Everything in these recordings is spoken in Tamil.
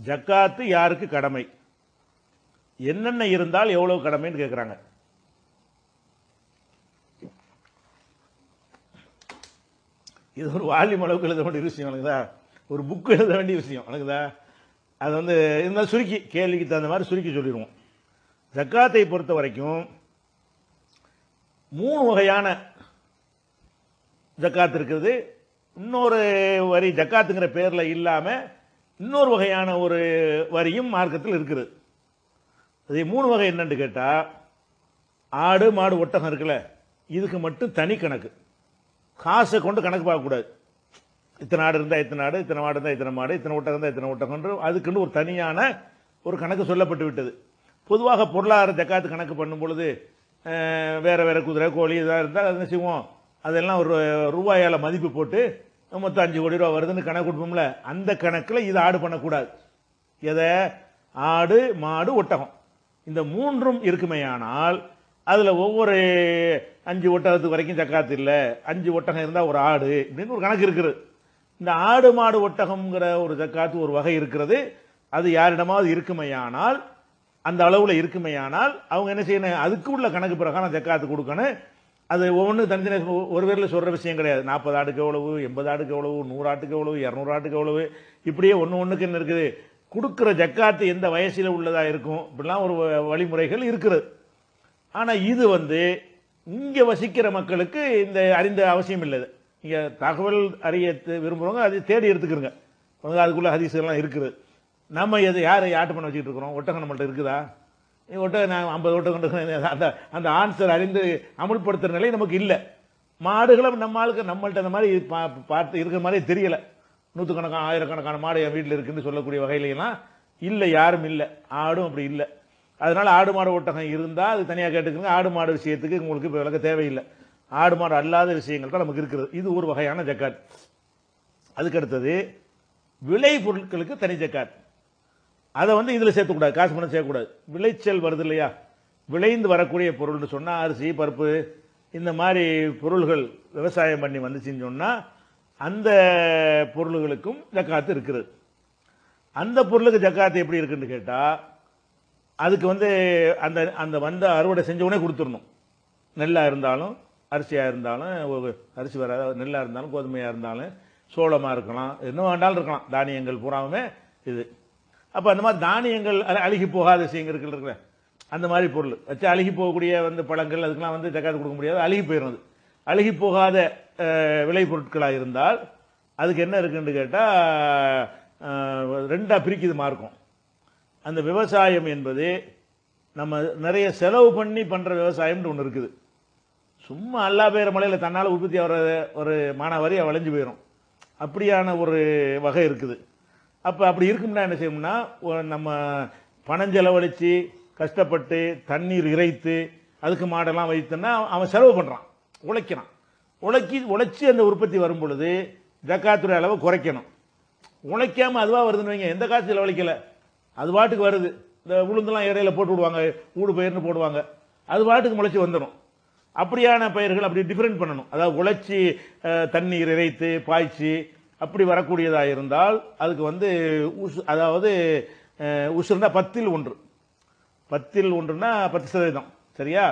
ஜக்காத்து யாருக்கு கடமை என்னென்ன இருந்தால் எவ்வளவு கடமைன்னு கேட்குறாங்க இது ஒரு வால்யூம் அளவுக்கு எழுத வேண்டிய விஷயம் எனக்குதா ஒரு புக் எழுத வேண்டிய விஷயம் எனக்குதா அது வந்து இருந்தால் சுருக்கி கேள்விக்கு தகுந்த மாதிரி சுருக்கி சொல்லிடுவோம் ஜக்காத்தை பொறுத்த வரைக்கும் மூணு வகையான ஜக்காத் இருக்குது இன்னொரு வரி ஜக்காத்துங்கிற பேரில் இல்லாமல் இன்னொரு வகையான ஒரு வரியும் மார்க்கத்தில் இருக்குது அது மூணு வகை என்னன்னு கேட்டால் ஆடு மாடு ஒட்டகம் இருக்குல்ல இதுக்கு மட்டும் தனி கணக்கு காசை கொண்டு கணக்கு பார்க்கக்கூடாது இத்தனை ஆடு இருந்தால் இத்தனை ஆடு இத்தனை மாடு இருந்தால் இத்தனை மாடு இத்தனை ஒட்டகம் இருந்தால் இத்தனை ஒட்டகம்ன்ற அதுக்குன்னு ஒரு தனியான ஒரு கணக்கு சொல்லப்பட்டு விட்டது பொதுவாக பொருளாதார ஜக்காத்து கணக்கு பண்ணும் பொழுது அஹ், வேற வேற குதிரை கோழி இதாக இருந்தால் அதை என்ன செய்வோம் அதெல்லாம் ஒரு ரூபாயால் மதிப்பு போட்டு மொத்தம் அஞ்சு கோடி ரூபா வருதுன்னு கணக்கு கொடுப்போம்ல அந்த கணக்கில் இது ஆடு பண்ணக்கூடாது எதை ஆடு மாடு ஒட்டகம் இந்த மூன்றும் இருக்குமேயானால் அதில் ஒவ்வொரு அஞ்சு ஒட்டகத்துக்கு வரைக்கும் ஜக்காத்து இல்லை அஞ்சு ஒட்டகம் இருந்தால் ஒரு ஆடு இப்படின்னு ஒரு கணக்கு இருக்குது இந்த ஆடு மாடு ஒட்டகம்ங்கிற ஒரு ஜக்காத்து ஒரு வகை இருக்கிறது அது யாரிடமாவது இருக்குமேயானால் அந்த அளவில் இருக்குமேயானால் அவங்க என்ன செய்யணும் அதுக்கு உள்ள கணக்கு பிரகாரம் ஜக்காத்து கொடுக்கணும் அது ஒவ்வொன்று தனித்தனி ஒரு பேரில் சொல்கிற விஷயம் கிடையாது நாற்பது ஆட்டுக்கு எவ்வளவு எண்பது ஆட்டுக்கு எவ்வளவு நூறு ஆட்டுக்கு எவ்வளவு இரநூறு ஆட்டுக்கு எவ்வளவு இப்படியே ஒன்று ஒன்றுக்கு என்ன இருக்குது கொடுக்குற ஜக்காத்து எந்த வயசில் உள்ளதாக இருக்கும் இப்படிலாம் ஒரு வ- வழிமுறைகள் இருக்கிறது ஆனால் இது வந்து இங்கே வசிக்கிற மக்களுக்கு இந்த அறிந்த அவசியம் இல்லை இங்கே தகவல் அறிய த- விரும்புகிறவங்க அதை தேடி எடுத்துக்கிறங்க உனக்கு அதுக்குள்ள ஹதீஸ் எல்லாம் இருக்குது நம்ம எது யார் யாட்டு பண்ண வச்சுக்கிட்டு இருக்கிறோம் ஒட்டகம் நம்மள்ட்ட இருக்குதா நீ ஒட்டகம் நான் ஐம்பது ஒட்டகம் கொண்டு அந்த அந்த ஆன்சர் அறிந்து அமுல்படுத்துகிற நிலை நமக்கு இல்லை மாடுகளை நம்ம ஆளுக்கு நம்மள்ட்ட அந்த மாதிரி பா- பார்த்து இருக்கிற மாதிரி தெரியல நூற்றுக்கணக்கான ஆயிரக்கணக்கான மாடு என் வீட்டில் இருக்குன்னு சொல்லக்கூடிய வகையிலாம் இல்லை யாரும் இல்லை ஆடும் அப்படி இல்லை அதனால ஆடு மாடு ஒட்டகம் இருந்தால் அது தனியாக கேட்டுக்கோங்க ஆடு மாடு விஷயத்துக்கு உங்களுக்கு இப்போ விளக்க தேவையில்லை ஆடு மாடு அல்லாத விஷயங்கள் தான் நமக்கு இருக்கிறது இது ஒரு வகையான ஜக்காத் அதுக்கு அடுத்தது விளை பொருட்களுக்கு தனி ஜக்காத் அதை வந்து இதில் சேர்த்துக்கூடாது காசு பணம் சேர்க்கக்கூடாது விளைச்சல் வருது இல்லையா விளைந்து வரக்கூடிய பொருள்னு சொன்னால் அரிசி பருப்பு இந்த மாதிரி பொருள்கள் விவசாயம் பண்ணி வந்துச்சுன்னு சொன்னால் அந்த பொருள்களுக்கும் ஜக்காத்து இருக்குது அந்த பொருளுக்கு ஜக்காத்து எப்படி இருக்குன்னு கேட்டால் அதுக்கு வந்து அந்த அந்த வந்த அறுவடை செஞ்ச உடனே கொடுத்துடணும் நெல்லாக இருந்தாலும் அரிசியாக இருந்தாலும் ஒரு அரிசி வர நெல்லாக இருந்தாலும் கோதுமையாக இருந்தாலும் சோளமாக இருக்கலாம் என்ன வேண்டாலும் இருக்கலாம் தானியங்கள் பூராவுமே இது அப்போ அந்த மாதிரி தானியங்கள் அ- அழுகி போகாத விஷயங்கள் இருக்குல்ல இருக்குல்ல அந்த மாதிரி பொருள் வச்சு அழுகி போகக்கூடிய வந்து பழங்கள் அதுக்கெல்லாம் வந்து ஜக்காத்து கொடுக்க முடியாது அழுகி போயிடும் அது அழுகி போகாத அஹ், விளை பொருட்களாக இருந்தால் அதுக்கு என்ன இருக்குன்னு கேட்டால் ரெண்டாக பிரிக்குது மார்க்கம் அந்த விவசாயம் என்பது நம்ம நிறைய செலவு பண்ணி பண்ணுற விவசாயம்னு ஒன்று இருக்குது சும்மா அல்லா பெயர மலையில் தன்னால் உற்பத்தி ஆகிற ஒரு மானாவாரி விளைஞ்சு போயிடும் அப்படியான ஒரு வகை இருக்குது அப்போ அப்படி இருக்கும்னா என்ன செய்யணும்னா ஒ- நம்ம பணம் செலவழித்து கஷ்டப்பட்டு தண்ணீர் இறைத்து அதுக்கு மாடெல்லாம் வைத்தோன்னா அவன் செலவு பண்ணுறான் உழைக்கிறான் உழைக்கி உழைச்சி அந்த உற்பத்தி வரும் பொழுது ஜக்காத்துடைய அளவை குறைக்கணும் உழைக்காம அதுவா வருதுன்னு வைங்க எந்த காசு செலவழிக்கல அது பாட்டுக்கு வருது இந்த உளுந்தெல்லாம் இடையில போட்டு விடுவாங்க ஊடு பயிர்னு போடுவாங்க அது பாட்டுக்கு முளைச்சி வந்துடும் அப்படியான பயிர்கள் அப்படி டிஃபரெண்ட் பண்ணணும் அதாவது உழைச்சி அஹ், தண்ணீர் இறைத்து பாய்ச்சி அப்படி வரக்கூடியதாக இருந்தால் அதுக்கு வந்து உசு அதாவது அஹ், உசுருனா பத்தில் ஒன்று பத்தில் ஒன்றுனா பத்து சதவீதம் சரியா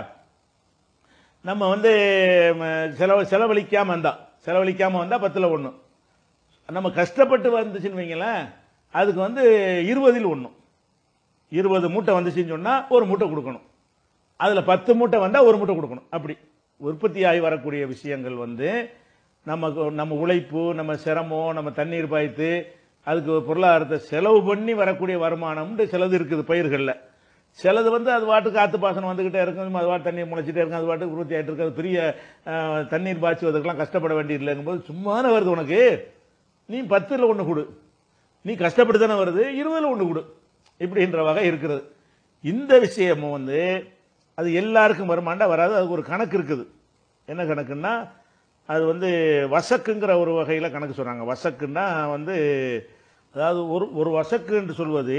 நம்ம வந்து ம, செலவு செலவழிக்காம வந்தா செலவழிக்காம வந்தா பத்தில் ஒன்று நம்ம கஷ்டப்பட்டு வந்துச்சுன்னு வைங்களேன் அதுக்கு வந்து இருபதில் ஒன்று இருபது மூட்டை வந்துச்சுன்னு சொன்னால் ஒரு மூட்டை கொடுக்கணும் அதில் பத்து மூட்டை வந்தால் ஒரு மூட்டை கொடுக்கணும் அப்படி உற்பத்தி ஆகி வரக்கூடிய விஷயங்கள் வந்து நமக்கு நம்ம உழைப்பு நம்ம சிரமம் நம்ம தண்ணீர் பாய்த்து அதுக்கு பொருளாதாரத்தை செலவு பண்ணி வரக்கூடிய வருமானம்னு சிலது இருக்குது பயிர்களில் சிலது வந்து அது பாட்டுக்கு காற்று பாசனம் வந்துக்கிட்டே இருக்கும் அது பாட்டு தண்ணீர் முளைச்சிட்டே இருக்கும் அது பாட்டுக்கு உற்பத்தி ஆகிட்டு இருக்கு அது பெரிய அஹ், தண்ணீர் பாய்ச்சுவதற்கெல்லாம் கஷ்டப்பட வேண்டியதில்லைங்கும் போது சும்மானே வருது உனக்கு நீ பத்தில் ஒன்று கொடு நீ கஷ்டப்பட்டு தானே வருது இருபதில் ஒன்று கொடு இப்படின்ற வகை இருக்கிறது இந்த விஷயமும் வந்து அது எல்லாருக்கும் வருமாண்டா வராது அதுக்கு ஒரு கணக்கு இருக்குது என்ன கணக்குன்னா அது வந்து வசக்குங்கிற ஒரு வகையில் கணக்கு சொல்கிறாங்க வசக்குன்னா வந்து அதாவது ஒரு ஒரு வசக்குன்னு சொல்வது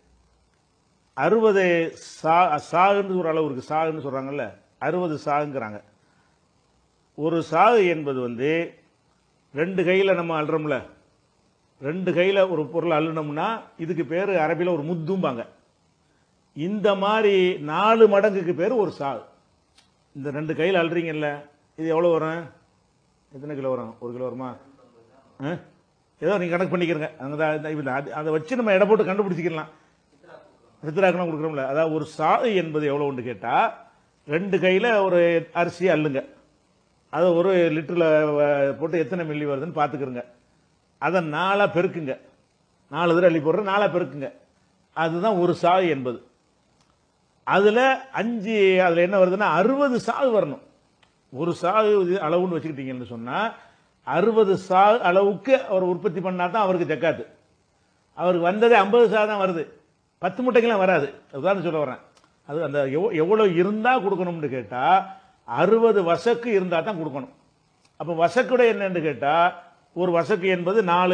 அறுபது சா சாகுன்னு ஒரு அளவு இருக்குது சாகுன்னு சொல்கிறாங்கல்ல அறுபது சாகுங்கிறாங்க ஒரு சாகு என்பது வந்து ரெண்டு கையில் நம்ம அல்றோம்ல ரெண்டு கையில் ஒரு பொருள் அள்ளணும்னா இதுக்கு பேர் அரபியில் ஒரு முத்தும்பாங்க இந்த மாதிரி நாலு மடங்குக்கு பேர் ஒரு சால் இந்த ரெண்டு கையில் அள்ளுறீங்கல்ல இது எவ்வளோ வரும் எத்தனை கிலோ வரும் ஒரு கிலோ வருமா ஆ? ஏதோ நீங்கள் கணக்கு பண்ணிக்கிறங்க அங்கே தான் இப்போ அது- அதை வச்சு நம்ம எடை போட்டு கண்டுபிடிச்சிக்கலாம் வித்திராக்கெல்லாம் கொடுக்குறோம்ல அதாவது ஒரு சாது என்பது எவ்வளோன்னு கேட்டால் ரெண்டு கையில் ஒரு அரிசி அள்ளுங்க அதை ஒரு லிட்டரில் போட்டு எத்தனை மில்லி வருதுன்னு பார்த்துக்கிறங்க அதை நாலாக பெருக்குங்க நாலு தடவை அள்ளி போடுற நாலாக பெருக்குங்க அதுதான் ஒரு சாகு என்பது அதில் அஞ்சு அதில் என்ன வருதுன்னா அறுபது சாகு வரணும் ஒரு சாகு இது அளவுன்னு வச்சுக்கிட்டீங்கன்னு சொன்னால் அறுபது சாகு அளவுக்கு அவர் உற்பத்தி பண்ணால் தான் அவருக்கு ஜக்காத்து அவருக்கு வந்ததே ஐம்பது சாகு தான் வருது பத்து மூட்டைக்கெல்லாம் வராது உதாரணம் சொல்ல வரேன் அது அந்த எவ்வளோ எவ்வளோ இருந்தால் கொடுக்கணும்னு கேட்டால் அறுபது வசக்கு இருந்தால் தான் கொடுக்கணும் அப்போ வசக்குடை என்னன்னு கேட்டால் ஒரு வசக்கு என்பது நாலு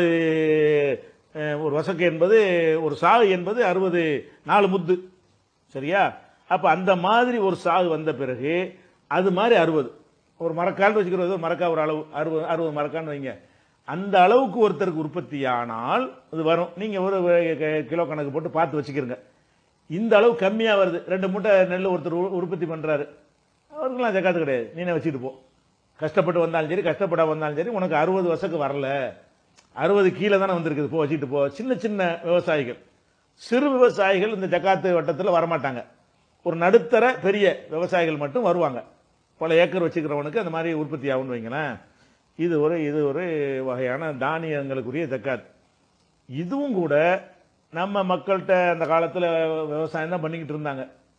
அஹ், ஒரு வசக்கு என்பது ஒரு சாகு என்பது அறுபது நாலு முத்து சரியா அப்போ அந்த மாதிரி ஒரு சாகு வந்த பிறகு அது மாதிரி அறுபது ஒரு மரக்கால் வச்சுக்கிறது ஒரு மரக்கா ஒரு அளவு அறுபது அறுபது மரக்கான்னு வைங்க அந்த அளவுக்கு ஒருத்தருக்கு உற்பத்தி ஆனால் அது வரும் நீங்கள் ஒரு க- கிலோ கணக்கு போட்டு பார்த்து வச்சுக்கிறங்க இந்த அளவு கம்மியாக வருது ரெண்டு மூட்டை நெல் ஒருத்தர் உ- உற்பத்தி பண்ணுறாரு அவருக்கெல்லாம் ஜக்காத்து கிடையாது நீனே வச்சுட்டு போ கஷ்டப்பட்டு வந்தாலும் சரி கஷ்டப்பட வந்தாலும் சரி உனக்கு அறுபது வருஷத்துக்கு வரல அறுபது கீழே தானே வந்திருக்குது போ வச்சுட்டு போ சின்ன சின்ன விவசாயிகள் சிறு விவசாயிகள் இந்த ஜக்காத்து வட்டத்தில் வரமாட்டாங்க ஒரு நடுத்தர பெரிய விவசாயிகள் மட்டும் வருவாங்க பல ஏக்கர் வச்சுக்கிறவனுக்கு அந்த மாதிரி உற்பத்தி ஆகும்னு வைங்களேன் இது ஒரு இது ஒரு வகையான தானியங்களுக்குரிய ஜக்காத் இதுவும் கூட நம்ம மக்கள்கிட்ட அந்த காலத்தில் விவசாயம் தான் பண்ணிக்கிட்டு இருந்தாங்க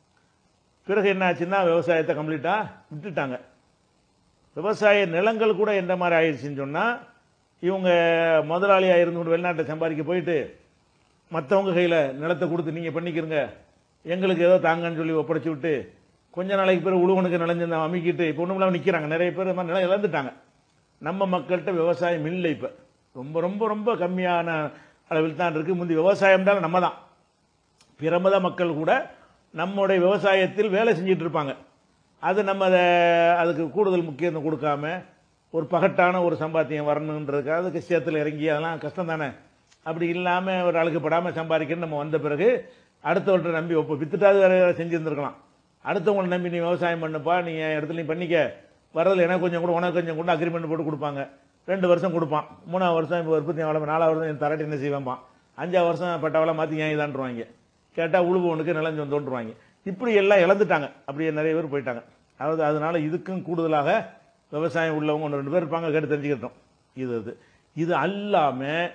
பிறகு என்ன ஆச்சுன்னா விவசாயத்தை கம்ப்ளீட்டாக விட்டுட்டாங்க விவசாய நிலங்கள் கூட எந்த மாதிரி ஆயிடுச்சுன்னு சொன்னால் இவங்க முதலாளியாக இருந்து கொண்டு வெளிநாட்டை சம்பாதிக்க போயிட்டு மற்றவங்க கையில் நிலத்தை கொடுத்து நீங்கள் பண்ணிக்கிறங்க எங்களுக்கு ஏதோ தாங்கன்னு சொல்லி ஒப்படைச்சு விட்டு கொஞ்ச நாளைக்கு பிறகு உழுவனுக்கு நிலஞ்சு அமைக்கிட்டு இப்போ ஒன்றும் இல்லாமல் நிற்கிறாங்க நிறைய பேர் இந்த மாதிரி நிலம் இழந்துட்டாங்க நம்ம மக்கள்கிட்ட விவசாயம் இல்லை இப்போ ரொம்ப ரொம்ப ரொம்ப கம்மியான அளவில் தான் இருக்குது முந்தி விவசாயம் தான் நம்ம தான் பிரமத மக்கள் கூட நம்முடைய விவசாயத்தில் வேலை செஞ்சிட்டு இருப்பாங்க அது நம்ம அதை அதுக்கு கூடுதல் முக்கியத்துவம் கொடுக்காம ஒரு பகட்டான ஒரு சம்பாத்தியம் வரணுன்றதுக்கு அதுக்கு சேத்துல இறங்கி அதெல்லாம் கஷ்டம் தானே அப்படி இல்லாமல் ஒரு அழுக்கப்படாமல் சம்பாதிக்கணும்னு நம்ம வந்த பிறகு அடுத்தவர்கிட்ட நம்பி ஒப்ப வித்துட்டாவது வேற வேற செஞ்சுருந்துருக்கலாம் அடுத்தவங்களை நம்பி நீ விவசாயம் பண்ணுப்பா நீ என் இடத்துல நீ பண்ணிக்க வரதில் எனக்கு கொஞ்சம் கூட உனக்கு கொஞ்சம் கூட அக்ரிமெண்ட் போட்டு கொடுப்பாங்க ரெண்டு வருஷம் கொடுப்பான் மூணாவது வருஷம் இப்போ உற்பத்தி ஆகலாம் நாலாவது வருஷம் என் தரட்டி என்ன செய்வேன்பான் அஞ்சாவது வருஷம் பட்டாவெல்லாம் மாற்றி ஏன் இதான்ருவாங்க கேட்டால் உழுபவனுக்கு நிலஞ்சு வந்தோன்றுவாங்க இப்படி எல்லாம் இழந்துட்டாங்க அப்படியே நிறைய பேர் போயிட்டாங்க அதாவது அதனால இதுக்கும் கூடுதலாக விவசாயம் உள்ளவங்க ஒன்று ரெண்டு பேர் இருப்பாங்க கேட்டு தெரிஞ்சுக்கிட்டோம் இது இது இது அல்லாமல்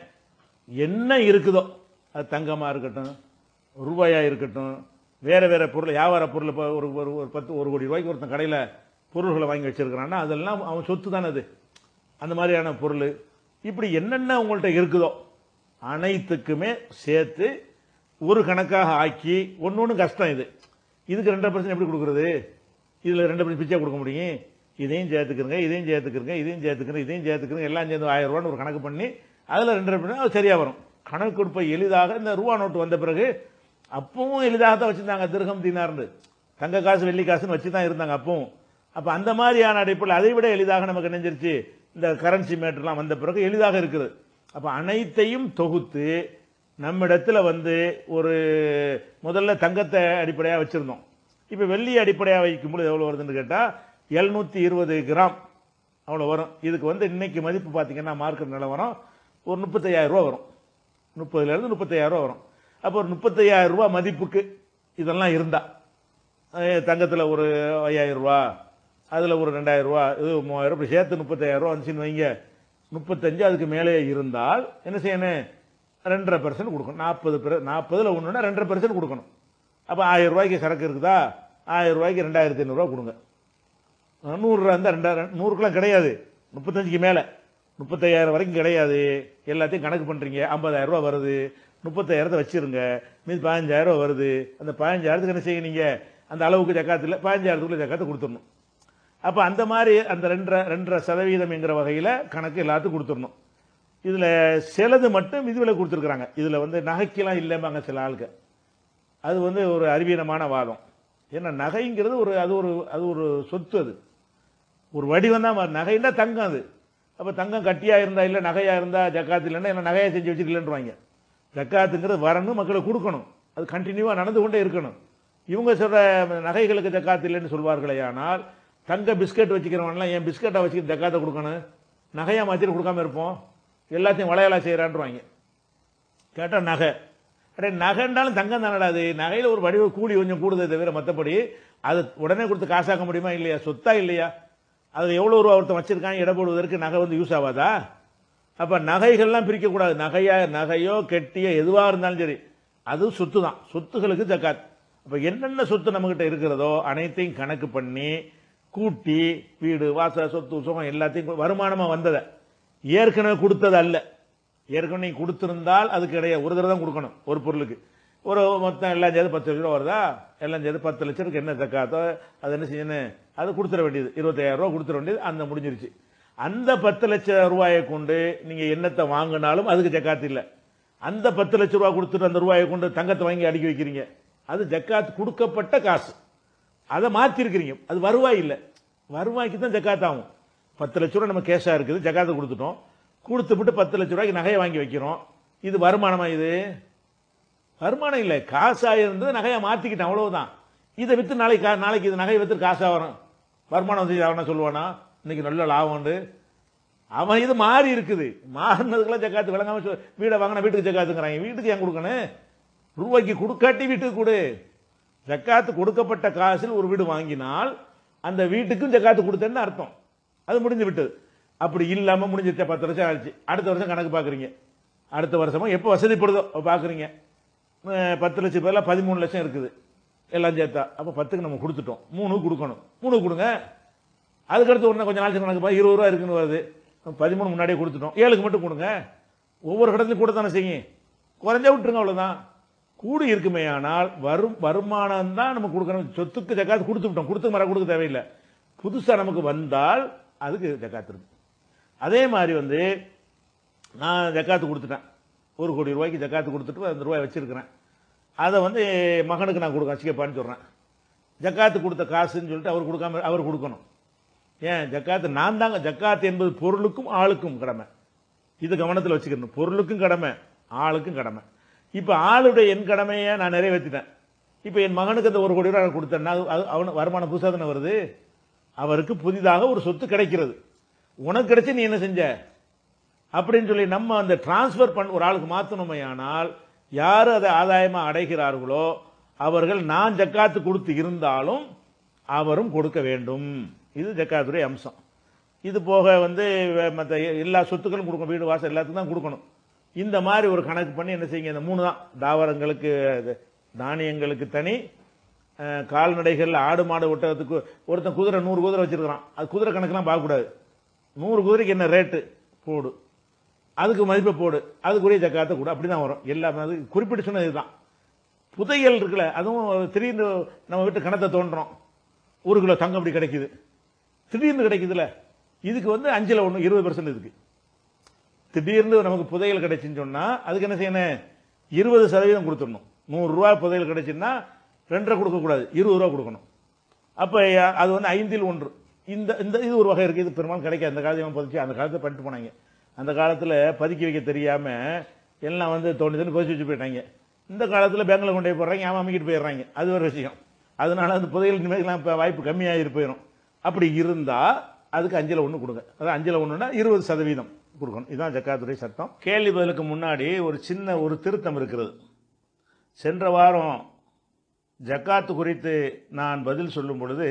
என்ன இருக்குதோ அது தங்கமாக இருக்கட்டும் ரூபாயாக இருக்கட்டும் வேற வேற பொருள் வியாபார பொருள் இப்போ ஒரு ஒரு ஒரு பத்து ஒரு கோடி ரூபாய்க்கு ஒருத்தன் கடையில் பொருள்களை வாங்கி வச்சிருக்கிறான்னா அதெல்லாம் அவன் சொத்து தானே அது அந்த மாதிரியான பொருள் இப்படி என்னென்ன உங்கள்கிட்ட இருக்குதோ அனைத்துக்குமே சேர்த்து ஒரு கணக்காக ஆக்கி ஒன்று ஒன்று கஷ்டம் இது இதுக்கு ரெண்டரை பர்சன்ட் எப்படி கொடுக்குறது இதில் ரெண்டு பர்சன்ட் பிச்சை கொடுக்க முடியும் இதையும் சேர்த்துக்கிறங்க இதையும் சேர்த்துக்கிறங்க இதையும் சேர்த்துக்கிறங்க இதையும் சேர்த்துக்கிறங்க எல்லாம் சேர்ந்து ஆயிரம் ரூபான்னு ஒரு கணக்கு பண்ணி அதில் ரெண்டரை பர்சன்ட் அது சரியாக வரும் கணக்கு கொடுப்ப எளிதாக இந்த ரூபா நோட்டு வந்த பிறகு அப்பவும் எளிதாக தான் வச்சுருந்தாங்க திருகம் தீனார்னு தங்க காசு வெள்ளி காசுன்னு வச்சு தான் இருந்தாங்க அப்பவும் அப்போ அந்த மாதிரியான அடிப்படையில் அதை விட எளிதாக நமக்கு நினைஞ்சிருச்சு இந்த கரன்சி மேட்டர்லாம் வந்த பிறகு எளிதாக இருக்குது அப்போ அனைத்தையும் தொகுத்து நம்மிடத்துல வந்து ஒரு முதல்ல தங்கத்தை அடிப்படையாக வச்சுருந்தோம் இப்போ வெள்ளி அடிப்படையாக வைக்கும்போது எவ்வளோ வருதுன்னு கேட்டால் எழுநூற்றி இருபது கிராம் அவ்வளோ வரும் இதுக்கு வந்து இன்னைக்கு மதிப்பு பார்த்தீங்கன்னா மார்க்கெட் நிலவரம் ஒரு முப்பத்தையாயிரம் ரூபா வரும் முப்பதுலேருந்து முப்பத்தையாயிரம் ரூபா வரும் அப்போ ஒரு முப்பத்தையாயிரம் ரூபா மதிப்புக்கு இதெல்லாம் இருந்தா அஹ் தங்கத்தில் ஒரு ஐயாயிரம் ரூபா அதில் ஒரு ரெண்டாயிரம் ரூபா இது மூவாயிரம் இப்படி சேர்த்து முப்பத்தாயிரம் ரூபா வந்துச்சுன்னு வைங்க முப்பத்தஞ்சு அதுக்கு மேலே இருந்தால் என்ன செய்யணும் ரெண்டரை பெர்சன்ட் கொடுக்கணும் நாற்பது பெர் நாற்பதில் ஒன்றுனா ரெண்டரை பெர்சன்ட் கொடுக்கணும் அப்போ ஆயிரம் ரூபாய்க்கு சரக்கு இருக்குதா ஆயிரம் ரூபாய்க்கு ரெண்டாயிரத்தி ஐநூறுரூவா கொடுங்க நூறுரூவா இருந்தால் ரெண்டாயிரம் நூறுக்கெலாம் கிடையாது முப்பத்தஞ்சுக்கு மேலே முப்பத்தையாயிரம் வரைக்கும் கிடையாது எல்லாத்தையும் கணக்கு பண்ணுறீங்க ஐம்பதாயிரம் ரூபா வருது முப்பத்தாயிரத்தை வச்சிருங்க மீது பதினஞ்சாயிரம் ரூபா வருது அந்த பதினஞ்சாயிரத்துக்கு என்ன செய்ய நீங்கள் அந்த அளவுக்கு ஜக்காத்து இல்லை பதினஞ்சாயிரத்துக்குள்ள ஜக்காத்தை கொடுத்துடணும் அப்போ அந்த மாதிரி அந்த ரெண்டரை ரெண்டரை சதவீதம் என்கிற வகையில் கணக்கு எல்லாத்துக்கும் கொடுத்துடணும் இதில் சிலது மட்டும் இதுவில் கொடுத்துருக்குறாங்க இதில் வந்து நகைக்கெல்லாம் இல்லைம்பாங்க சில ஆளுக்கு அது வந்து ஒரு அறிவீனமான வாதம் ஏன்னா நகைங்கிறது ஒரு அது ஒரு அது ஒரு சொத்து அது ஒரு வடிவம் தான் நகைன்னா தங்கம் அது அப்போ தங்கம் கட்டியாக இருந்தால் இல்லை நகையாக இருந்தால் ஜக்காத்து இல்லைன்னா என்ன நகையாக செஞ்சு வச்சுக்கலன்றவாங்க ஜக்காத்துங்கிறது வரணும் மக்களுக்கு கொடுக்கணும் அது கண்டினியூவாக நடந்து கொண்டே இருக்கணும் இவங்க சொல்கிற நகைகளுக்கு ஜக்காத்து இல்லைன்னு சொல்வார்களே ஆனால் தங்க பிஸ்கட் வச்சுக்கிறவன்லாம் என் பிஸ்கட்டை வச்சுக்கிட்டு ஜக்காத்தை கொடுக்கணும் நகையாக மாற்றிட்டு கொடுக்காம இருப்போம் எல்லாத்தையும் வளையலா செய்கிறான்றவாங்க கேட்டால் நகை அடே நகைன்றாலும் தங்கம் தானடா அது நகையில் ஒரு வடிவ கூலி கொஞ்சம் கூடுதே தவிர மற்றபடி அது உடனே கொடுத்து காசாக்க முடியுமா இல்லையா சொத்தா இல்லையா அது எவ்வளோ ரூபா ஒருத்தன் வச்சிருக்கான் இட போடுவதற்கு நகை வந்து யூஸ் ஆகாதா அப்போ நகைகள்லாம் பிரிக்கக்கூடாது நகையா நகையோ கெட்டியோ எதுவாக இருந்தாலும் சரி அது சொத்து தான் சொத்துகளுக்கு ஜக்காத் அப்போ என்னென்ன சொத்து நம்மகிட்ட இருக்கிறதோ அனைத்தையும் கணக்கு பண்ணி கூட்டி வீடு வாச சொத்து சுகம் எல்லாத்தையும் வருமானமாக வந்ததை ஏற்கனவே கொடுத்தது அல்ல ஏற்கனவே நீ கொடுத்திருந்தால் அதுக்கு கிடையாது ஒரு தடவை தான் கொடுக்கணும் ஒரு பொருளுக்கு ஒரு மொத்தம் எல்லாம் சேர்த்து பத்து லட்ச ரூபா வருதா எல்லாம் சேர்த்து பத்து லட்சத்துக்கு என்ன தக்காத்தோ அது என்ன செய்யணும் அது கொடுத்துட வேண்டியது இருபத்தாயிரம் ரூபா கொடுத்துட வேண்டியது அந்த முடிஞ்சிருச்சு அந்த பத்து லட்சம் ரூபாயை கொண்டு நீங்க என்னத்தை வாங்கினாலும் அதுக்கு ஜக்காத்து இல்லை அந்த பத்து லட்ச ரூபா கொடுத்துட்டு அந்த ரூபாயை கொண்டு தங்கத்தை வாங்கி அடுக்கி வைக்கிறீங்க அது ஜக்காத் கொடுக்கப்பட்ட காசு அதை மாற்றிருக்கிறீங்க அது வருவாய் இல்லை வருவாய்க்கு தான் ஜக்காத் ஆகும் பத்து லட்ச ரூபா நம்ம கேஷாக இருக்குது ஜக்காத்தை கொடுத்துட்டோம் கொடுத்து விட்டு பத்து லட்ச ரூபாய்க்கு நகையை வாங்கி வைக்கிறோம் இது வருமானமா இது வருமானம் இல்லை காசாக இருந்தது நகையை மாற்றிக்கிட்டேன் அவ்வளவுதான் இதை விற்று நாளைக்கு கா- நாளைக்கு இது நகையை விற்று காசாக வரும் வருமானம் வந்து அவனை சொல்லுவானா இன்னைக்கு நல்ல லாபம் உண்டு அவன் இது மாறி இருக்குது மாறினதுக்கெல்லாம் ஜக்காத்து விளங்காம சொல் வீடை வாங்கின வீட்டுக்கு ஜக்காத்துங்கிறாங்க வீட்டுக்கு ஏன் கொடுக்கணும் ரூபாய்க்கு கொடுக்காட்டி வீட்டுக்கு கொடு ஜக்காத்து கொடுக்கப்பட்ட காசில் ஒரு வீடு வாங்கினால் அந்த வீட்டுக்கும் ஜக்காத்து கொடுத்தேன்னு அர்த்தம் அது முடிஞ்சு விட்டது அப்படி இல்லாம முடிஞ்சிருச்சா பத்து வருஷம் ஆச்சு அடுத்த வருஷம் கணக்கு பார்க்குறீங்க அடுத்த வருஷமா எப்போ வசதிப்படுதோ அப்போ பார்க்குறீங்க பத்து லட்சம் பேர்ல பதிமூணு லட்சம் இருக்குது எல்லாம் சேர்த்தா அப்போ பத்துக்கு நம்ம கொடுத்துட்டோம் மூணு கொடுக்கணும் மூணு கொடுங்க அதுக்கடுத்து ஒன்று கொஞ்சம் நாள் கணக்கு பா இருபது ரூபா இருக்குன்னு வருது பதிமூணு முன்னாடியே கொடுத்துட்டோம் ஏழுக்கு மட்டும் கொடுங்க ஒவ்வொரு கடத்துலையும் கூட தானே செய்யும் குறைஞ்சா விட்டுருங்க அவ்வளோதான் கூடி இருக்குமே ஆனால் வரும் வருமானம் தான் நம்ம கொடுக்கணும் சொத்துக்கு ஜக்காத்து கொடுத்து விட்டோம் கொடுத்து மர கொடுக்க தேவையில்லை புதுசாக நமக்கு வந்தால் அதுக்கு ஜக்காத்து இருக்கு அதே மாதிரி வந்து நான் ஜக்காத்து கொடுத்துட்டேன் ஒரு கோடி ரூபாய்க்கு ஜக்காத்து கொடுத்துட்டு அந்த ரூபாய் வச்சிருக்கிறேன் அதை வந்து மகனுக்கு நான் கொடுக்க வச்சுக்கப்பான்னு சொல்கிறேன் ஜக்காத்து கொடுத்த காசுன்னு சொல்லிட்டு அவர் கொடுக்காம அவர் கொடுக்கணும் ஏன் ஜக்காத்து நான் தாங்க ஜக்காத்து என்பது பொருளுக்கும் ஆளுக்கும் கடமை இது கவனத்தில் வச்சுக்கணும் பொருளுக்கும் கடமை ஆளுக்கும் கடமை இப்போ ஆளுடைய என் கடமையை நான் நிறைவேற்றிட்டேன் இப்போ என் மகனுக்கு அந்த ஒரு கோடி ரூபாய் கொடுத்தேன்னா அது- அது அவனு வருமானம் புதுசாக தானே வருது அவருக்கு புதிதாக ஒரு சொத்து கிடைக்கிறது உனக்கு கிடைச்சு நீ என்ன செஞ்ச அப்படின்னு சொல்லி நம்ம அந்த டிரான்ஸ்ஃபர் பண்ண ஒரு ஆளுக்கு மாற்றணுமையானால் யார் அதை ஆதாயமாக அடைகிறார்களோ அவர்கள் நான் ஜக்காத்து கொடுத்து இருந்தாலும் அவரும் கொடுக்க வேண்டும் இது ஜக்காத்துடைய அம்சம் இது போக வந்து மற்ற எல்லா சொத்துக்களும் கொடுக்கணும் வீடு வாசல் எல்லாத்துக்கும் தான் கொடுக்கணும் இந்த மாதிரி ஒரு கணக்கு பண்ணி என்ன செய்யுங்க இந்த மூணு தான் தாவரங்களுக்கு இது, தானியங்களுக்கு தனி அஹ், கால்நடைகள் ஆடு மாடு ஒட்டகத்துக்கு ஒருத்தன் குதிரை நூறு குதிரை வச்சிருக்கிறான் அது குதிரை கணக்கெல்லாம் பார்க்கக்கூடாது நூறு குதிரைக்கு என்ன ரேட்டு போடு அதுக்கு மதிப்பை போடு அதுக்குரிய ஜக்காத்தை கூட அப்படி தான் வரும் எல்லாமே அது குறிப்பிட்டு சொன்னது இதுதான் புதையல் இருக்குல்ல அதுவும் திடீர்னு நம்ம வீட்டு கணத்தை தோன்றோம் ஒரு கிலோ தங்கம் அப்படி கிடைக்குது திடீர்னு கிடைக்குதுல இதுக்கு வந்து அஞ்சில் ஒன்று இருபது பர்சன்ட் இதுக்கு திடீர்னு நமக்கு புதையல் கிடைச்சுன்னு சொன்னா அதுக்கு என்ன செய்யணும் இருபது சதவீதம் கொடுத்துடணும் நூறு ரூபாய் புதையல் கிடைச்சுன்னா ரெண்டரை கொடுக்கக்கூடாது இருபது ரூபா கொடுக்கணும் அப்போ அது வந்து ஐந்தில் ஒன்று இந்த இந்த இது ஒரு வகை இருக்குது இது பெரும்பாலும் கிடைக்காது அந்த காலத்தில் பதிச்சு அந்த காலத்தில் பண்ணிட்டு போனாங்க அந்த காலத்தில் பதுக்கி வைக்க தெரியாம எல்லாம் வந்து தோண்டி தோண்டி பதிச்சு வச்சு போயிட்டாங்க இந்த காலத்தில் பேங்கில் கொண்டு போய் போடுறாங்க ஏமா அமைக்கிட்டு போயிடுறாங்க அது ஒரு விஷயம் அதனால அந்த புதையல் இனிமேலாம் இப்போ வாய்ப்பு கம்மியாகி போயிடும் அப்படி இருந்தால் அதுக்கு அஞ்சில் ஒன்று கொடுங்க அதான் அஞ்சில் ஒன்றுனா இருபது சதவீதம் கொடுக்கணும் இதுதான் ஜக்காத்துடைய சட்டம் கேள்வி பதிலுக்கு முன்னாடி ஒரு சின்ன ஒரு திருத்தம் இருக்கிறது சென்ற வாரம் ஜக்காத்து குறித்து நான் பதில் சொல்லும் பொழுது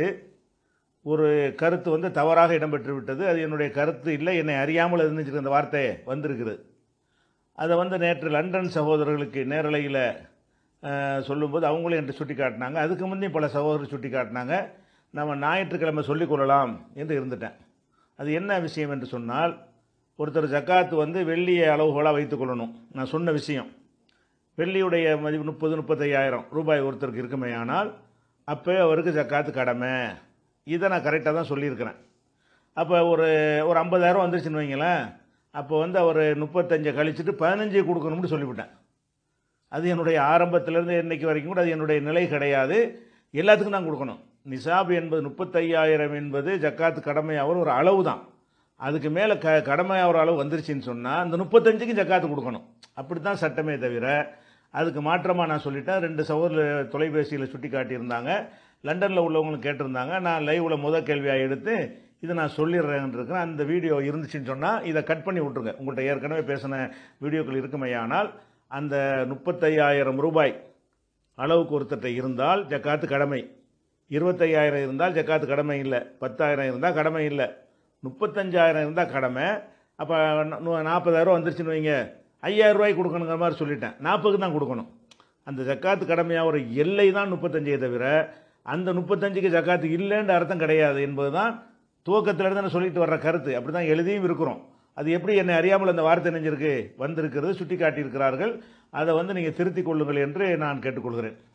ஒரு கருத்து வந்து தவறாக இடம்பெற்று விட்டது அது என்னுடைய கருத்து இல்லை என்னை அறியாமல் இருந்துச்சு அந்த வார்த்தை வந்திருக்குது அதை வந்து நேற்று லண்டன் சகோதரர்களுக்கு நேரலையில் சொல்லும்போது அவங்களும் என்று சுட்டி காட்டினாங்க அதுக்கு முன்னே பல சகோதரர் சுட்டி காட்டினாங்க நம்ம ஞாயிற்றுக்கிழமை சொல்லிக் கொள்ளலாம் என்று இருந்துட்டேன் அது என்ன விஷயம் என்று சொன்னால் ஒருத்தர் ஜக்காத்து வந்து வெள்ளியை அளவுகோலாக வைத்துக் கொள்ளணும் நான் சொன்ன விஷயம் வெள்ளியுடைய மதிப்பு முப்பது முப்பத்தையாயிரம் ரூபாய் ஒருத்தருக்கு இருக்குமே ஆனால் அப்போ அவருக்கு ஜக்காத்து கடமை இதை நான் கரெக்டாக தான் சொல்லியிருக்கிறேன் அப்போ ஒரு ஒரு ஐம்பதாயிரம் வந்துருச்சுன்னு வைங்களேன் அப்போ வந்து அவர் முப்பத்தஞ்சை கழிச்சிட்டு பதினஞ்சு கொடுக்கணும்னு சொல்லிவிட்டேன் அது என்னுடைய ஆரம்பத்திலேருந்து இன்னைக்கு வரைக்கும் கூட அது என்னுடைய நிலை கிடையாது எல்லாத்துக்கும் தான் கொடுக்கணும் நிசாப் என்பது முப்பத்தையாயிரம் என்பது ஜக்காத்து கடமையாகிற ஒரு அளவு தான் அதுக்கு மேலே க கடமையாகிற அளவு வந்துருச்சுன்னு சொன்னால் அந்த முப்பத்தஞ்சுக்கும் ஜக்காத்து கொடுக்கணும் அப்படி தான் சட்டமே தவிர அதுக்கு மாற்றமாக நான் சொல்லிட்டேன் ரெண்டு சகோதரர் தொலைபேசியில் சுட்டி காட்டியிருந்தாங்க லண்டனில் உள்ளவங்களும் கேட்டிருந்தாங்க நான் லைவில் முத கேள்வியாக எடுத்து இதை நான் சொல்லிடுறேன் இருக்கிறேன் அந்த வீடியோ இருந்துச்சுன்னு சொன்னால் இதை கட் பண்ணி விட்ருங்க உங்கள்கிட்ட ஏற்கனவே பேசின வீடியோக்கள் இருக்குமையானால் அந்த முப்பத்தையாயிரம் ரூபாய் அளவுக்கு ஒருத்தர்கிட்ட இருந்தால் ஜக்காத்து கடமை இருபத்தையாயிரம் இருந்தால் ஜக்காத்து கடமை இல்லை பத்தாயிரம் இருந்தால் கடமை இல்லை முப்பத்தஞ்சாயிரம் இருந்தால் கடமை அப்போ நாற்பதாயிரம் வந்துருச்சுன்னு வைங்க ஐயாயிரம் ரூபாய்க்கு கொடுக்கணுங்கிற மாதிரி சொல்லிட்டேன் நாற்பதுக்கு தான் கொடுக்கணும் அந்த ஜக்காத்து கடமையாக ஒரு எல்லை தான் முப்பத்தஞ்சே தவிர அந்த முப்பத்தஞ்சுக்கு ஜக்காத்து இல்லைன்ற அர்த்தம் கிடையாது என்பது தான் துவக்கத்தில் இருந்து சொல்லிட்டு வர்ற கருத்து அப்படி தான் எழுதியும் இருக்கிறோம் அது எப்படி என்னை அறியாமல் அந்த வார்த்தை நெஞ்சிருக்கு வந்திருக்கிறது சுட்டி காட்டியிருக்கிறார்கள் அதை வந்து நீங்கள் திருத்திக் கொள்ளுங்கள் என்று நான் கேட்டுக்கொள்கிறேன்